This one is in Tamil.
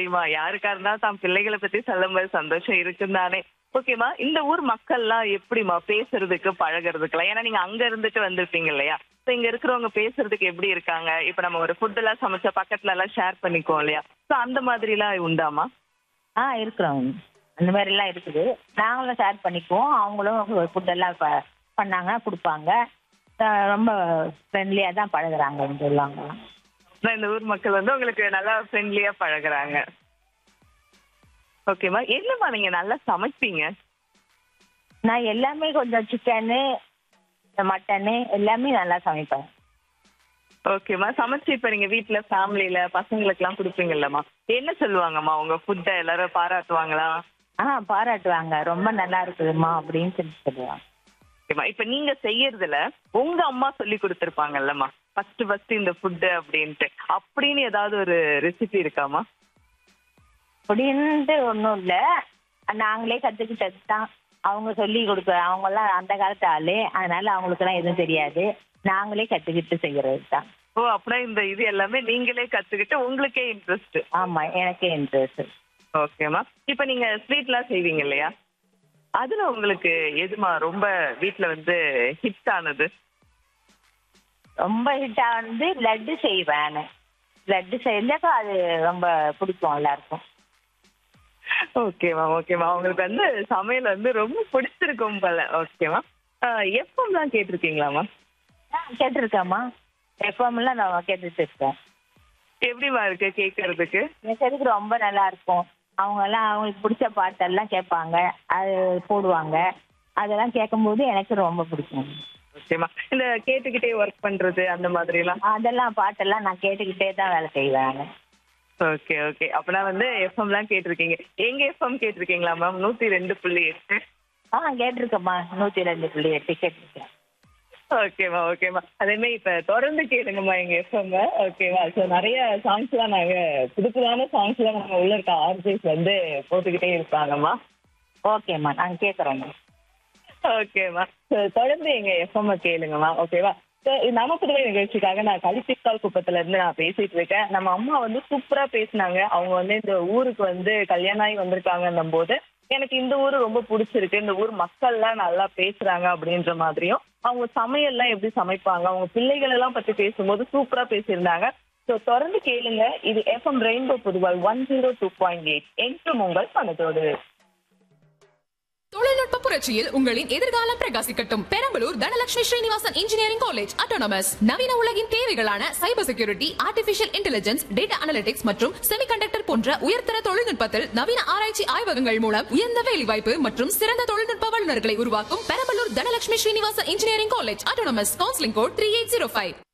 சரிம்மா யாருக்கா இருந்தாலும் தான் பிள்ளைகளை பத்தி சொல்லும்போது சந்தோஷம் இருக்குன்னு தானே ஓகேம்மா இந்த ஊர் மக்கள்லாம் எப்படிம்மா பேசுறதுக்கு பழகுறதுக்குலாம் ஏன்னா நீங்க அங்க இருந்துட்டு வந்திருப்பீங்க இல்லையா So இங்க இருக்கிறவங்க பேசுறதுக்கு எப்படி இருக்காங்க இப்ப நம்ம ஒரு ஃபுட் எல்லாம் சமைச்சா பக்கத்துல எல்லாம் ஷேர் பண்ணிக்குவோம் இல்லையா சோ அந்த மாதிரி எல்லாம் உண்டாமா ஆ இருக்கிறோம் அந்த மாதிரி எல்லாம் இருக்குது நாங்களும் ஷேர் பண்ணிக்குவோம் அவங்களும் ஃபுட் எல்லாம் ப- பண்ணாங்க கொடுப்பாங்க அஹ் ரொம்ப ஃப்ரெண்ட்லியா தான் பழகுறாங்க இங்க உள்ளவங்க ஆனா இந்த ஊர் மக்கள் வந்து உங்களுக்கு நல்லா ஃப்ரெண்ட்லியா பழகுறாங்க ஓகேம்மா என்னம்மா நீங்க நல்லா சமைப்பீங்க நான் எல்லாமே கொஞ்சம் சிக்கனு மட்டனு எல்லாமே நல்லா சமைப்பேன் ஓகேம்மா சமைச்சு இப்ப நீங்க வீட்ல ஃபேமிலில பசங்களுக்கு எல்லாம் கொடுப்பீங்கல்லம்மா என்ன சொல்லுவாங்கம்மா உங்க ஃபுட்டை எல்லாரும் பாராட்டுவாங்களா ஆ பாராட்டுவாங்க ரொம்ப நல்லா இருக்குதும்மா அப்படின்னு சொல்லி சொல்லுவாங்க ஓகேம்மா இப்ப நீங்க செய்யறதுல உங்க அம்மா சொல்லி கொடுத்திருப்பாங்கல்லம்மா ஃபர்ஸ்ட் ஃபர்ஸ்ட் இந்த ஃபுட் அப்படின்ட்டு அப்படின்னு ஏதாவது ஒரு ரெசிபி இருக்காமா அப்படின்ட்டு ஒன்றும் இல்லை நாங்களே கற்றுக்கிட்டது தான் அவங்க சொல்லி கொடுக்க அவங்கெல்லாம் அந்த காலத்து ஆளு அதனால அவங்களுக்கெல்லாம் எதுவும் தெரியாது நாங்களே கற்றுக்கிட்டு செய்கிறது தான் ஓ அப்படின்னா இந்த இது எல்லாமே நீங்களே கத்துக்கிட்டு உங்களுக்கே இன்ட்ரெஸ்ட் ஆமாம் எனக்கே இன்ட்ரெஸ்ட் ஓகேம்மா இப்ப நீங்க ஸ்வீட்லாம் செய்வீங்க இல்லையா அதுல உங்களுக்கு எதுமா ரொம்ப வீட்ல வந்து ஹிட் ஆனது ரொம்ப ஹிட்டாக வந்து லட்டு செய்வேன் லட்டு செஞ்சாக்கா அது ரொம்ப பிடிக்கும் எல்லாருக்கும் ஓகேம்மா ஓகேம்மா உங்களுக்கு வந்து சமையல் வந்து ரொம்ப பிடிச்சிருக்கும் போல ஓகேம்மா எஃப்எம்லாம் கேட்டிருக்கீங்களாம்மா ஆ கேட்டிருக்கேம்மா எஃப்எம்லாம் நான் கேட்டுட்டு இருக்கேன் எப்படிமா இருக்கு கேட்கறதுக்கு கேட்கறதுக்கு ரொம்ப நல்லா இருக்கும் அவங்க எல்லாம் அவங்களுக்கு பிடிச்ச பாட்டெல்லாம் கேட்பாங்க அது போடுவாங்க அதெல்லாம் கேட்கும்போது எனக்கு ரொம்ப பிடிக்கும் ஓகேம்மா இந்த கேட்டுக்கிட்டே ஒர்க் பண்றது அந்த மாதிரி எல்லாம் அதெல்லாம் பாட்டெல்லாம் நான் கேட்டுக்கிட்டே தான் வேலை செய்வேன் ஓகே ஓகே அப்பனா வந்து எஃப்எம்லாம் கேட்டிருக்கீங்க எங்க எஃப்எம் கேட்டிருக்கீங்களா மேம் நூத்தி ரெண்டு புள்ளி எட்டு ஆ கேட்டிருக்கேம்மா நூற்றி ரெண்டு புள்ளி எட்டு கேட்டிருக்கேன் ஓகேம்மா ஓகேம்மா அதே மாதிரி இப்ப தொடர்ந்து கேளுங்கம்மா எங்க எஃப்எம் ஓகேவா ஸோ நிறைய சாங்ஸ் எல்லாம் நாங்க புதுப்புதான சாங்ஸ் எல்லாம் நம்ம உள்ள இருக்க ஆர்ஜிஸ் வந்து போட்டுக்கிட்டே இருப்பாங்கம்மா ஓகேம்மா நாங்கள் கேட்குறோம்மா ஓகேம்மா ஸோ தொடர்ந்து எங்க எஃப்எம் கேளுங்கம்மா ஓகேவா ஸோ நம்ம புதுவை நிகழ்ச்சிக்காக நான் கலிச்சிக்கால் குப்பத்துல இருந்து நான் பேசிட்டு இருக்கேன் நம்ம அம்மா வந்து சூப்பரா பேசினாங்க அவங்க வந்து இந்த ஊருக்கு வந்து கல்யாணம் ஆகி வந்திருக்காங்கன்னும் போது எனக்கு இந்த ஊர் ரொம்ப பிடிச்சிருக்கு இந்த ஊர் மக்கள்லாம் நல்லா பேசுறாங்க அப்படின்ற மாதிரியும் அவங்க சமையல்லாம் எப்படி சமைப்பாங்க அவங்க பிள்ளைகள் எல்லாம் பத்தி பேசும்போது சூப்பரா பேசியிருந்தாங்க ஸோ தொடர்ந்து கேளுங்க இது FM rainbow Puduvai one zero two point eight என்றும் உங்கள் மனதோடு தொழில்நுட்ப புரட்சியில் உங்களின் எதிர்காலம் பிரகாசிக்கட்டும் Perambalur Dhanalakshmi Srinivasan engineering college autonomous நவீன உலகின் தேவைகளான cyber security artificial intelligence data analytics மற்றும் செமிகண்டக்டர் போன்ற உயர்தர தொழில்நுட்பத்தில் நவீன ஆராய்ச்சி ஆய்வகங்கள் மூலம் உயர்ந்த வேலைவாய்ப்பு மற்றும் சிறந்த தொழில்நுட்ப வல்லுநர்களை உருவாக்கும் Perambalur Dhanalakshmi Srinivasan engineering college autonomous counselling code three eight zero five